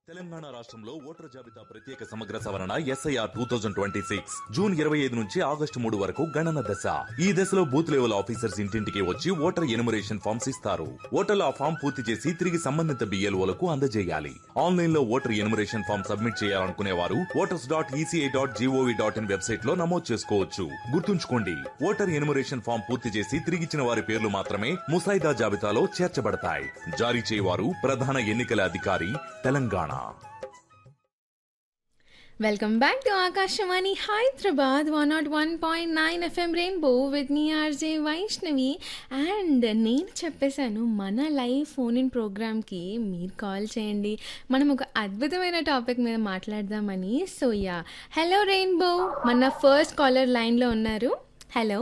తెలంగాణ రాష్ట్రంలో ఓటర్ జాబితా ప్రత్యేక సమగ్ర సవరణ SIR two thousand twenty six June ఇరవై ఐదు నుంచి ఆగస్టు మూడు వరకు గణన దశ ఈ దశలో బూత్ లెవెల్ ఆఫీసర్స్ ఇంటింటికి వచ్చి ఓటర్ ఎనుమరేషన్ ఫామ్స్ ఇస్తారు ఓటర్లు ఆ ఫామ్ పూర్తి చేసి తిరిగి సంబంధిత బిఎల్ఓలకు అందజేయాలి ఆన్లైన్ లో ఓటర్ ఎనుమరేషన్ ఫామ్ సబ్మిట్ చేయాలనుకునే వారు voters dot ECI dot GOV dot in website లో నమోదు చేసుకోవచ్చు గుర్తుంచుకోండి ఓటర్ ఎనుమరేషన్ ఫామ్ పూర్తి చేసి తిరిగిచ్చిన వారి పేర్లు మాత్రమే ముసాయిదా జాబితాలో చేర్చబడతాయి జారీ చేయవారు ప్రధాన ఎన్నికల అధికారి Telangana welcome back to Akashvani Hyderabad one not one point nine FM rainbow with me RJ Vaishnavi and నేను చెప్పేశాను మన లైవ్ ఫోన్ ఇన్ ప్రోగ్రామ్కి మీరు కాల్ చేయండి మనం ఒక అద్భుతమైన టాపిక్ మీద మాట్లాడదామని సో యా హలో రెయిన్బో మన ఫస్ట్ కాలర్ లైన్లో ఉన్నారు హలో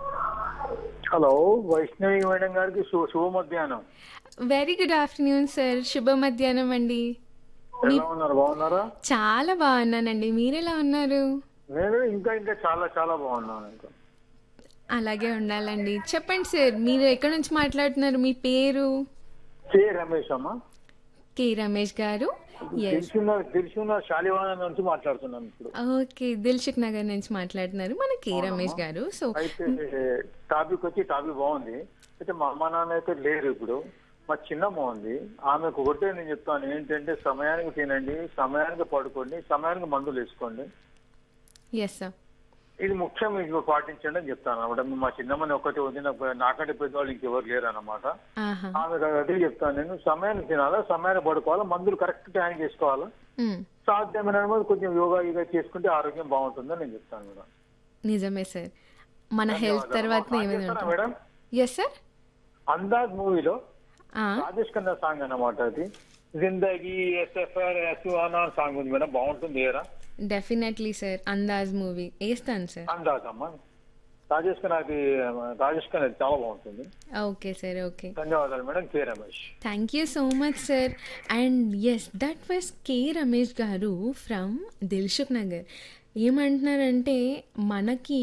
హలో వైష్ణవి మేడం గారికి శు- శుభ మధ్యాహ్నం వెరీ గుడ్ ఆఫ్టర్నూన్ సార్ శుభ మధ్యాహ్నం అండి ఎలా ఉన్నారు బాగున్నారా చాలా బాగున్నానండి మీరెలా ఉన్నారు నేను ఇంకా ఇంకా చాలా చాలా బాగున్నాను ఇంకా అలాగే ఉండాలండి చెప్పండి సార్ మీరు ఎక్కడి నుంచి మాట్లాడుతున్నారు మీ పేరు కే రమేష్ అమ్మ కే రమేష్ గారు ఎస్ తెలిసిన తెలిసిన శాలివాన నుంచి మాట్లాడుతున్నాను ఇప్పుడు ఓకే దిల్షుక్ నగర్ నుంచి మాట్లాడుతున్నారు మన కే రమేష్ గారు సో అయితే టాపిక్ వచ్చి టాపిక్ బాగుంది అయితే మా అమ్మ నాన్న అయితే లేరు ఇప్పుడు మా చిన్నమ్మ ఉంది ఆమెకు ఒకటే నేను చెప్తాను ఏంటంటే సమయానికి తినండి సమయానికి పడుకోండి సమయానికి మందులు వేసుకోండి ఎస్ సార్ ఇది ముఖ్యం మీకు పాటించండి అని చెప్తాను అనమాట మా చిన్నమ్మని ఒక్కటే ఉంది నాకు నాకంటే పెద్దవాళ్ళు ఇంకెవరు లేరు అనమాట ఆహా ఆమె అదే చెప్తాను నేను సమయానికి తినాలా సమయానికి పడుకోవాలా మందులు కరెక్ట్ టైం చేసుకోవాలా మ్, సాధ్యమైన వరకు కొంచెం యోగా యోగా చేసుకుంటే ఆరోగ్యం బాగుంటుందని నేను చెప్తాను మేడం నిజమే సార్ మన హెల్త్ తర్వాత ఆ, ఏమైనా చేస్తారా ఉంటుంది మేడం ఎస్ సార్ అందాజ్ మూవీలో రాజేష్ ఖన్నా సాంగ్ అన్నమాట అది జిందగీ ఎస్ఎఫ్ఆర్ ఎస్ఆనా సాంగ్ ఉంది మేడం బాగుంటుంది ఏరా డెఫినెట్లీ సార్ అందాజ్ మూవీ వేస్తాను సార్ అందాజ్ అమ్మ రాజేష్ ఖన్నాకి రాజేష్ ఖన్నా చాలా బాగుంటుంది ఓకే సార్ ఓకే ధన్యవాదాలు madam K Ramesh thank you so much sir and yes that was K Ramesh garu from Dilsukh Nagar ఏమంటున్నారంటే మనకి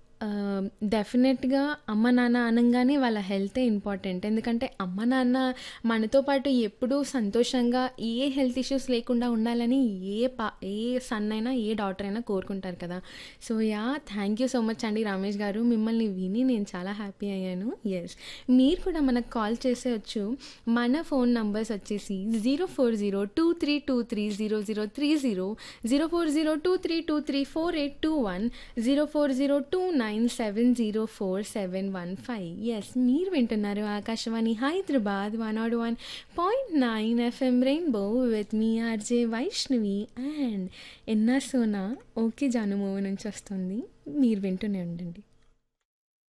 డెఫినెట్గా అమ్మ నాన్న అనగానే వాళ్ళ హెల్తే ఇంపార్టెంట్ ఎందుకంటే అమ్మ నాన్న మనతో పాటు ఎప్పుడూ సంతోషంగా ఏ హెల్త్ ఇష్యూస్ లేకుండా ఉండాలని ఏ పా ఏ సన్ అయినా ఏ డాటర్ అయినా కోరుకుంటారు కదా so yeah thank you so much అండి రమేష్ గారు మిమ్మల్ని విని నేను చాలా హ్యాపీ అయ్యాను ఎస్ మీరు కూడా మనకు కాల్ చేసేయచ్చు మన ఫోన్ నంబర్స్ వచ్చేసి zero four zero two three two three zero zero three zero zero four zero two three two three four eight two one zero four zero two nine seven zero four seven one five yes మీరు వింటున్నారు Akashvani Hyderabad one not one point nine FM rainbow with me RJ Vaishnavi and Enna Sona okay Janu movie నుంచి వస్తుంది మీరు వింటూనే ఉండండి